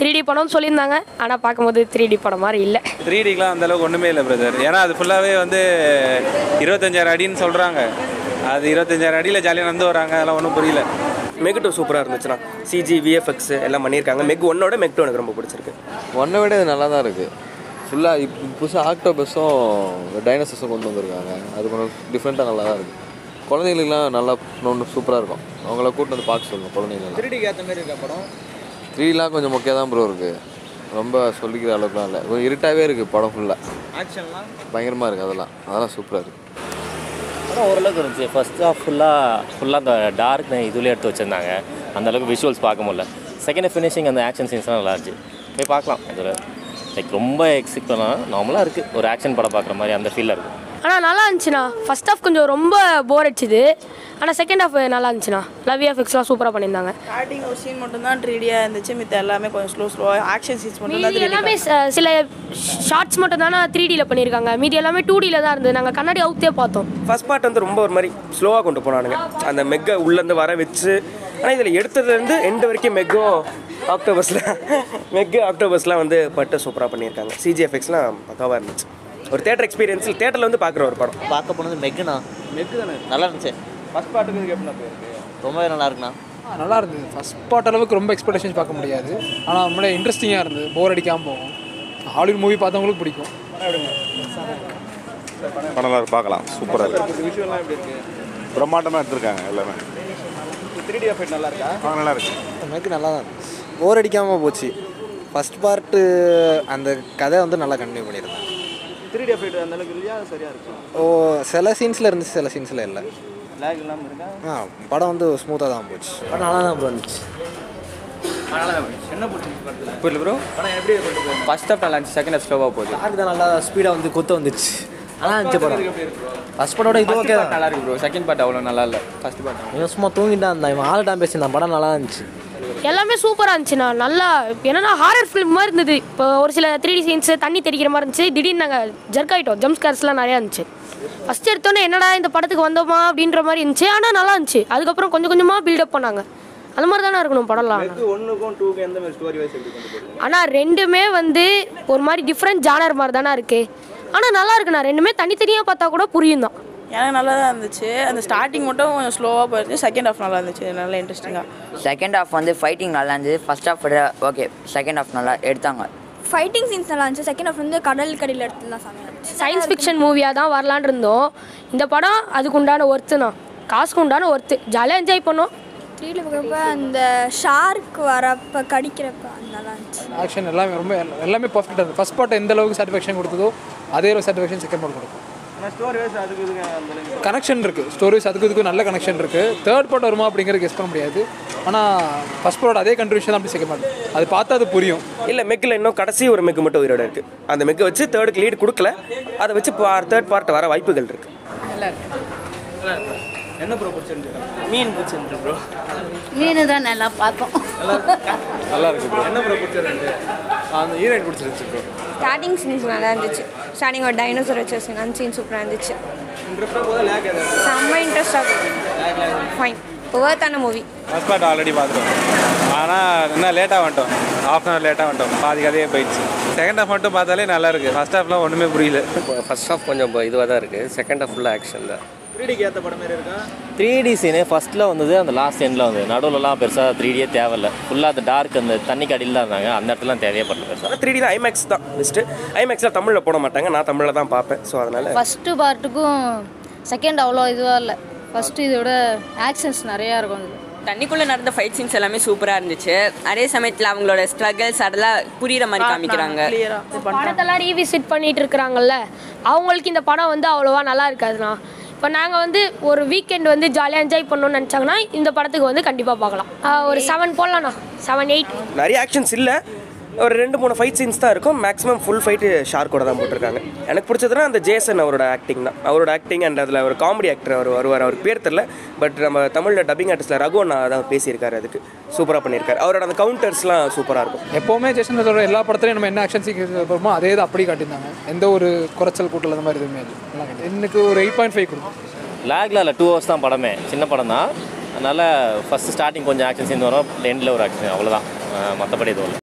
three D படம்னு சொல்லியிருந்தாங்க ஆனால் பார்க்கும்போது த்ரீ டி படம் மாதிரி இல்லை த்ரீ டிக்கெலாம் அந்த அளவுக்கு ஒன்றுமே இல்லை பிரதர் ஏன்னா அது ஃபுல்லாகவே வந்து இருபத்தஞ்சாயிரம் அடின்னு சொல்கிறாங்க அது இருபத்தஞ்சாயிரம் அடியில் ஜாலியாக நடந்து வராங்க அதெல்லாம் ஒன்றும் புரியல மெக் டூ சூப்பராக இருந்துச்சுண்ணா சிஜி விஎஃப்எக்ஸ் எல்லாம் பண்ணியிருக்காங்க மெக் ஒன்னோட மெக் டூ எனக்கு ரொம்ப பிடிச்சிருக்கு ஒன்றை விட இது நல்லா தான் இருக்குது ஃபுல்லாக இப்போ புதுசாக ஆக்டோபஸும் டைனோசர்ஸும் கொண்டு வந்திருக்காங்க அது கொஞ்சம் டிஃப்ரெண்ட்டாக நல்லா தான் இருக்குது குழந்தைங்களுக்குலாம் நல்லா ஒன்று சூப்பராக இருக்கும் அவங்கள கூட்டு வந்து பார்க்க சொல்லுங்கள் குழந்தைங்கள த்ரீடிக்கு ஏற்ற மாதிரி இருக்கா படம் த்ரீலாம் கொஞ்சம் மொக்கையாக தான் ப்ரோ இருக்குது ரொம்ப சொல்லிக்கிற அளவுக்குலாம் இல்லை கொஞ்சம் இருட்டாகவே இருக்குது படம் ஃபுல்லாக ஆக்ஷன்லாம் பயங்கரமாக இருக்குது அதெல்லாம் அதெல்லாம் சூப்பராக இருக்குது படம் ஓரளவுக்கு இருந்துச்சு ஃபர்ஸ்ட் ஹாஃப் ஃபுல்லாக ஃபுல்லாக அந்த டார்க் இதுலேயே எடுத்து வச்சுருந்தாங்க அந்த அளவுக்கு விஷுவல்ஸ் பார்க்க முடியல செகண்ட் ஃபினிஷிங் அந்த ஆக்ஷன் சீன்ஸ்லாம் நல்லா இருந்துச்சு போய் பார்க்கலாம் அதில் லைக் ரொம்ப எக்ஸிக் பண்ணால் நார்மலாக இருக்குது ஒரு ஆக்ஷன் படம் பார்க்குற மாதிரி அந்த ஃபீலில் இருக்குது ஆனால் நல்லா இருந்துச்சுண்ணா ஃபர்ஸ்ட் ஹாஃப் கொஞ்சம் ரொம்ப போர் அடிச்சுது ஆனால் செகண்ட் ஹாஃப் நல்லா இருந்துச்சுண்ணா லவ் எஃபெக்ட்ஸ்லாம் சூப்பராக பண்ணியிருந்தாங்க ஸ்டார்டிங் ஒரு சீன் மட்டும் தான் த்ரீ டியாக இருந்துச்சு மித்த எல்லாமே கொஞ்சம் ஸ்லோ ஸ்லோவாக ஆக்ஷன் சீன்ஸ் மட்டும் தான் மீதி எல்லாமே ச- சில ஷார்ட்ஸ் மட்டும் தானே த்ரீ டியில் பண்ணியிருக்காங்க மீதி எல்லாமே டூ டியில் தான் இருந்தது நாங்கள் கண்ணாடி அவுத்தே பார்த்தோம் ஃபர்ஸ்ட் பார்ட் வந்து ரொம்ப ஒரு மாதிரி ஸ்லோவாக கொண்டு போனானுங்க அந்த மெக்கை உள்ளேருந்து வர வச்சு ஆனால் இதில் எடுத்ததுலேருந்து எண்டு வரைக்கும் மெக்கும் ஆக்டோபஸில் மெக்கு ஆக்டோபஸ்லாம் வந்து பட்டு சூப்பராக பண்ணியிருக்காங்க சிஜிஎஃப்எக்ஸ்லாம் பக்காவாக இருந்துச்சு ஒரு தேட்டர் எக்ஸ்பீரியன்ஸில் தேட்டரில் வந்து பார்க்குற ஒரு படம் பார்க்க போனது மெக்குண்ணா மெக்கு தானே நல்லா இருந்துச்சு ஃபர்ஸ்ட் பார்ட்டுக்கு இதுக்கு எப்படின்னா போயிருக்கு ரொம்பவே நல்லா இருக்குண்ணா நல்லா இருந்தது ஃபஸ்ட் பார்ட் அளவுக்கு ரொம்ப எக்ஸ்பெக்டேஷன்ஸ் பார்க்க முடியாது ஆனால் நம்மளே இன்ட்ரெஸ்டிங்காக இருந்தது போர் அடிக்காமல் போகும் ஹாலிவுட் மூவி பார்த்தவங்களுக்கு பிடிக்கும் படம் நல்லா இருக்கு, பார்க்கலாம் சூப்பராக இருக்கு விஷுவல்லாம் எப்படி இருக்கு பிரம்மாண்டமாக எடுத்திருக்காங்க எல்லாமே த்ரீ டி எஃபெக்ட் நல்லா இருக்கா ஆ, நல்லா இருக்கு எனக்கு நல்லா தான் போர் அடிக்காமல் போச்சு ஃபஸ்ட் பார்ட்டு அந்த கதை வந்து நல்லா கண்டினியூ பண்ணியிருந்தேன் த்ரீ டி எஃபெக்ட் அந்த அளவுக்கு இல்லையா சரியாக இருக்கும் ஓ சில சீன்ஸில் இருந்துச்சு சில சீன்ஸில் இல்லை லேக் இல்லாமல் இருக்கா ஆ படம் வந்து ஸ்மூத்தாக தான் போச்சு படம் நல்லா தான் ப்ரோ இருந்துச்சு என்ன பிடிச்சிருக்கு படத்தில் புரியல ப்ரோ படம் எப்படி கொண்டு போயிருங்க ஃபர்ஸ்ட் ஹாஃப் நல்லா இருந்துச்சு செகண்ட் ஹாஃப் ஸ்லோவாக போகுது யாருக்கு தான் நல்லா ஸ்பீடாக வந்து கொத்து வந்துச்சு நல்லா இருந்துச்சு படம் ஃபர்ஸ்ட் படோட இது ஓகே நல்லா இருக்கு ப்ரோ செகண்ட் பார்ட் அவ்வளோ நல்லா இல்லை ஃபர்ஸ்ட் பார்ட் இவன் சும்மா தூங்கிட்டு இருந்தான் இவன் ஆள் டைம் பேசியிருந்தான் படம் நல்லா இருந்துச்சு எல்லாமே சூப்பராக இருந்துச்சுண்ணா நல்லா என்னன்னா ஹாரர் ஃபிலிம் மாதிரி இருந்தது இப்போ ஒரு சில த்ரீ டி சீன்ஸ் தண்ணி தெரிக்கிற மாதிரி இருந்துச்சு திடீர்னு நாங்கள் ஜர்க் ஆகிட்டோம் ஜம்ப் ஸ்கேர்ஸ்லாம் நிறையா இருந்துச்சு ஃபஸ்ட் எடுத்தோன்னே என்னடா இந்த படத்துக்கு வந்தோமா அப்படின்ற மாதிரி இருந்துச்சு ஆனால் நல்லா இருந்துச்சு அதுக்கப்புறம் கொஞ்சம் கொஞ்சமாக பில்டப் பண்ணாங்க அந்த மாதிரி தானே இருக்கணும் படம்லாம் ஒன்றுக்கும் டூக்கு எந்த மாதிரி ஸ்டோரி வைஸ் எப்படி கொண்டு போயிருங்க ஆனால் ரெண்டுமே வந்து ஒரு மாதிரி டிஃப்ரெண்ட் ஜானர் மாதிரி தானே இருக்கு ஆனால் நல்லா இருக்குண்ணா ரெண்டுமே தனித்தனியாக பார்த்தா கூட புரியும் தான் எனக்கு நல்லா தான் இருந்துச்சு அந்த ஸ்டார்டிங் மட்டும் கொஞ்சம் ஸ்லோவாக போயிருந்துச்சு செகண்ட் ஹாஃப் நல்லா இருந்துச்சு நல்லா இன்ட்ரெஸ்டிங்காக செகண்ட் ஹாஃப் வந்து ஃபைட்டிங் நல்லா இருந்துச்சு first half okay second half நல்லா எடுத்தாங்க ஃபைட்டிங் சீன்ஸ் நல்லா இருந்துச்சு செகண்ட் ஹாஃப் வந்து கடல் கடையில் எடுத்துலாம் சாமி சயின்ஸ் ஃபிக்ஷன் மூவியாக தான் வரலான் இருந்தோம் இந்த படம் அதுக்கு உண்டான ஒர்த்து தான் காசுக்கு உண்டான ஒர்த்து ஜாலியாக என்ஜாய் பண்ணோம் த்ரீல பார்க்குறப்ப அந்த ஷார்க் வரப்ப கடிக்கிறப்ப அது நல்லா இருந்துச்சு ஆக்ஷன் எல்லாமே ரொம்ப எல்லாமே பர்ஃபெக்டாக இருந்தது ஃபஸ்ட் பார்ட் எந்த அளவுக்கு சாட்டிஸ்ஃபேக்ஷன் கொடுத்ததோ அதே அளவு சாட்டிஸ்ஃபேக்ஷன் செகண்ட் பார்ட் கொடுக்கும் ஆனால் ஸ்டோரி வைஸ் அதுக்கு இதுக்கு அந்த அளவுக்கு கனெக்ஷன் இருக்குது ஸ்டோரிஸ் அதுக்கு இதுக்கு நல்ல கனெக்ஷன் இருக்குது தேர்ட் பார்ட் வருமா அப்படிங்கிறது கெஸ் பண்ண முடியாது ஆனால் ஃபஸ்ட் பார்ட் அதே கன்ட்ரிபியூஷன் தான் அப்படி செகண்ட் பார்ட் அது பார்த்தா அது புரியும் இல்லை மெக்கில் இன்னும் கடைசி ஒரு மெக்கு மட்டும் உயிரோட இருக்குது அந்த மெக்கை வச்சு தேர்டுக்கு லீட் கொடுக்கல அதை வச்சு தேர்ட் பார்ட் வர வாய்ப்புகள் இருக்குது நல்லா இருக்கு என்ன ப்ரோ பிடிச்சிருக்கு மீன் பிடிச்சிருந்து ப்ரோ மீன் தான் நல்லா பார்த்தோம் நல்லா இருக்கு ப்ரோ என்ன ப்ரோ பிடிச்சிருக்கு அந்த ஹீரோயின் பிடிச்சிருந்துச்சு ப்ரோ ஸ்டார்டிங் சீன்ஸ் நல்லா இருந்துச்சு ஸ்டார்டிங் ஒரு டைனோசர் வச்ச சீன் அந்த சீன் சூப்பராக இருந்துச்சு இன்ட்ரெஸ்ட்டாக போதும் லேக் ஏதாவது செம்ம இன்ட்ரெஸ்டாக ஃபைன் ஒவ்வொருத்தான மூவி ஃபஸ்ட் பார்ட் ஆல்ரெடி பார்த்துட்டோம் ஆனால் இன்னும் லேட்டாக வந்துட்டோம் ஹாஃப் அன் ஹவர் லேட்டாக வந்துட்டோம் பாதி கதையே போயிடுச்சு செகண்ட் ஹாஃப் மட்டும் பார்த்தாலே நல்லா இருக்கு ஃபர்ஸ்ட் ஹாஃப்லாம் ஒன்றுமே புரியல ஃபர்ஸ்ட் ஹாஃப் கொஞ்சம் இதுவாக தான் இருக்குது செகண்ட் ஹாஃப் ஃபுல்லாக ஆக்ஷன் தான் த்ரீடிக்கு ஏற்ற படம் மாதிரி இருக்கா த்ரீ டி சீனு ஃபஸ்ட்டில் வந்தது அந்த லாஸ்ட் எண்டில் வந்து நடுவுலலாம் பெருசாக த்ரீ டியே தேவையில்ல ஃபுல்லாக அந்த டார்க் அந்த தண்ணிக்கு அடியில் தான் இருந்தாங்க அந்த இடத்துலாம் தேவையே படல பெருசாக த்ரீ டி தான் ஐமேக்ஸ் தான் பெஸ்ட்டு ஐமேக்ஸில் தமிழில் போட மாட்டாங்க நான் தமிழில் தான் பார்ப்பேன் ஸோ அதனால் ஃபஸ்ட்டு பார்ட்டுக்கும் செகண்ட் அவ்வளோ இதுவாக இல்லை ஃபஸ்ட்டு இதோட ஆக்ஷன்ஸ் நிறையா இருக்கும் அது தண்ணிக்குள்ளே நடந்த ஃபைட் சீன்ஸ் எல்லாமே சூப்பராக இருந்துச்சு அதே சமயத்தில் அவங்களோட ஸ்ட்ரகிள்ஸ் அதெல்லாம் புரியுற மாதிரி காமிக்கிறாங்க படத்தெல்லாம் ரீவிசிட் பண்ணிட்டு இருக்கிறாங்கல்ல அவங்களுக்கு இந்த படம் வந்து அவ்வளோவா நல்லா இருக்காதுண்ணா இப்போ நாங்கள் வந்து ஒரு வீக்கெண்ட் வந்து ஜாலியாக என்ஜாய் பண்ணணும்னு நினச்சாங்கன்னா இந்த படத்துக்கு வந்து கண்டிப்பாக பார்க்கலாம் ஆஹ் ஒரு செவன் போடலாண்ணா செவன் எயிட் நிறைய ஆக்ஷன்ஸ் இல்லை ஒரு ரெண்டு மூணு ஃபைட் சீன்ஸ் தான் இருக்கும் மேக்ஸிமம் ஃபுல் ஃபைட்டு ஷார்க்கோட தான் போட்டிருக்காங்க எனக்கு பிடிச்சதுன்னா அந்த ஜேசன் அவரோட ஆக்டிங் தான் அவரோட ஆக்டிங் அண்ட் அதில் ஒரு காமெடி ஆக்டர் அவர் வருவார் அவருக்கு பேர் தெரில பட் நம்ம தமிழில் டப்பிங் ஆர்டிஸ்டில் ரகுவண்ணா தான் பேசியிருக்காரு அதுக்கு சூப்பராக பண்ணியிருக்காரு அவரோட அந்த கவுண்டர்ஸ்லாம் சூப்பராக இருக்கும் எப்போவுமே ஜெஷன் தத்தோட எல்லா படத்துலையும் நம்ம என்ன ஆக்ஷன் சீக்வன்ஸ் பார்ப்போமோ அதே தான் அப்படி காட்டியிருந்தாங்க எந்த ஒரு குறைச்சல் கூட்டல் அந்த மாதிரி எதுவுமே இல்லை நல்லா காட்டி எனக்கு ஒரு எயிட் பாயிண்ட் ஃபைவ் கொடுக்கும் லேக்ல இல்லை டூ ஹவர்ஸ் தான் படமே சின்ன படம் தான் அதனால் ஃபஸ்ட்டு ஸ்டார்டிங் கொஞ்சம் ஆக்ஷன் சீன் வரும் எண்டில் ஒரு ஆக்ஷன் அவ்வளோதான் மற்றபடி எதுவும் இல்லை